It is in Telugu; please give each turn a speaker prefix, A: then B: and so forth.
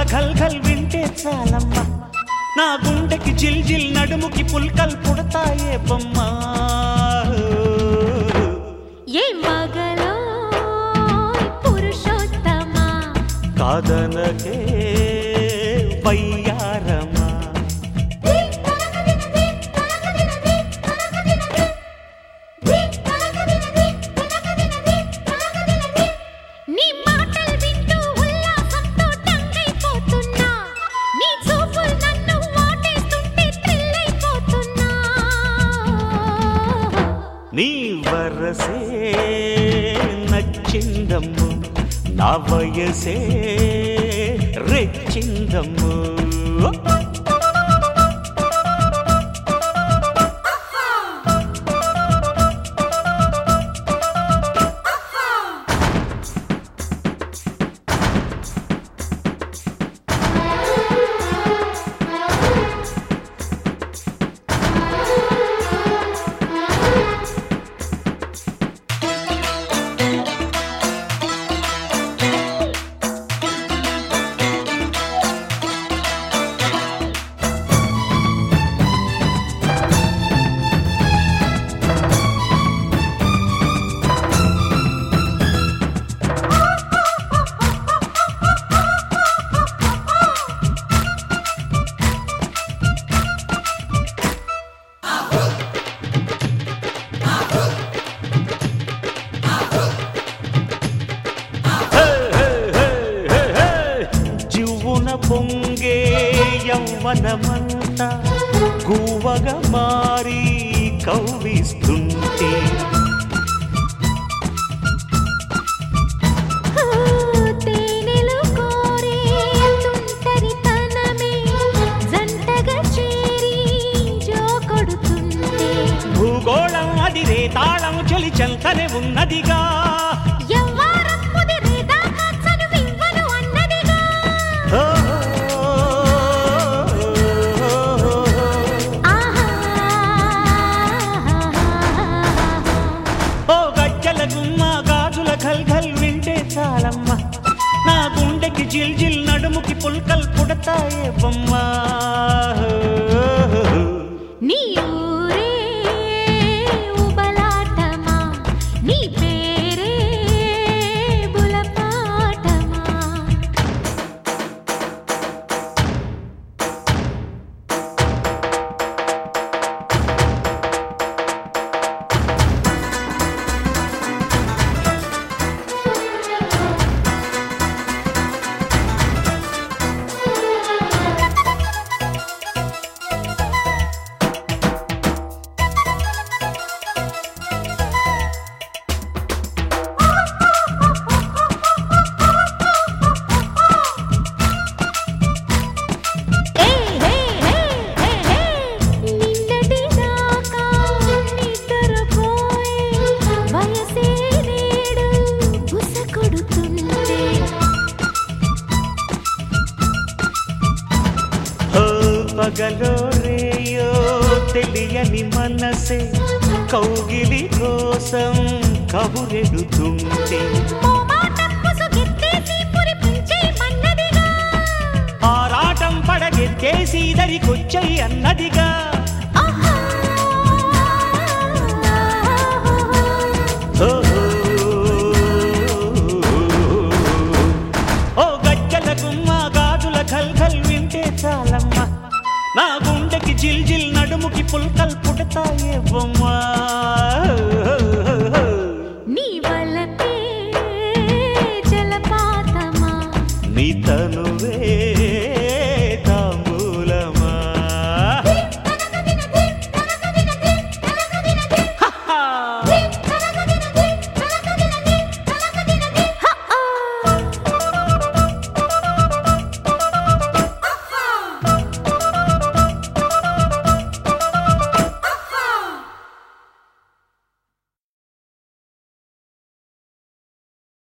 A: ఘల్ ఘల్ వింటే చాలమ్మా నా గుండెకి జిల్ జిల్ నడుముకి పుల్కల్ పుడతాయే బొమ్మా
B: ఏ మగలో పురుషోత్తమా
A: కాదనకే వయ్యారమా
B: నీ మాటలు వింటూ ఉల్లాసంతో టంగైపోతున్నా నీ చూపులు నన్ను వాటేస్తుంటే థ్రిల్ అయిపోతున్నా
A: నీ వరసే నచ్చిందమ్ము నా వయసే రెచ్చిందమ్ము హే, హే, హే, హే, హే. జివ్వున పొంగే యవ్వనమంతా గువ్వగా మారి కవ్విస్తుంటే
B: తేనెలు కోరే తుంటరితనమే జంటగా చేరి జో కొడుతుంటే
A: భూగోళం అదిరే తాళం చలి చెంతనే ఉన్నదిగా
B: యవ్వారం ముదిరేదాకా చనువివ్వను అన్నదిగా
A: ఓ,
B: ఆహా
A: ఓ గజ్జల గుమ్మ గాజుల ఘల్ ఘల్ వింటే చాలమ్మ నా గుండెకి జిల్ జిల్ నడుముకి పుల్కల్ పుడతాయే బొమ్మా
B: నీ ఊరే ఉబలాటమా నీ పేరే బులపాటమా ఏ హే హే హే హే నిన్నటి దాకా నిద్రపోయే వయసే నేడు బుస కొడుతుంటే
A: ఓ పగలో రేయో తెలియని మనసే కౌగిలి కోసం కబురెడుతుంటే
B: మోమాటం ముసుగెత్తేసి పురిపించే మన్నదిగా
A: ఆరాటం పడగెత్తేసి దరికొచ్చయి అన్నదిగా
B: ఆహా
A: ఓ, ఓ గజ్జల గుమ్మ గాజుల ఘల్ ఘల్ వింటే చాలమ్మ నా గుండెకి జిల్ జిల్ నడుముకి పుల్కల్ పుడతాయే బొమ్మ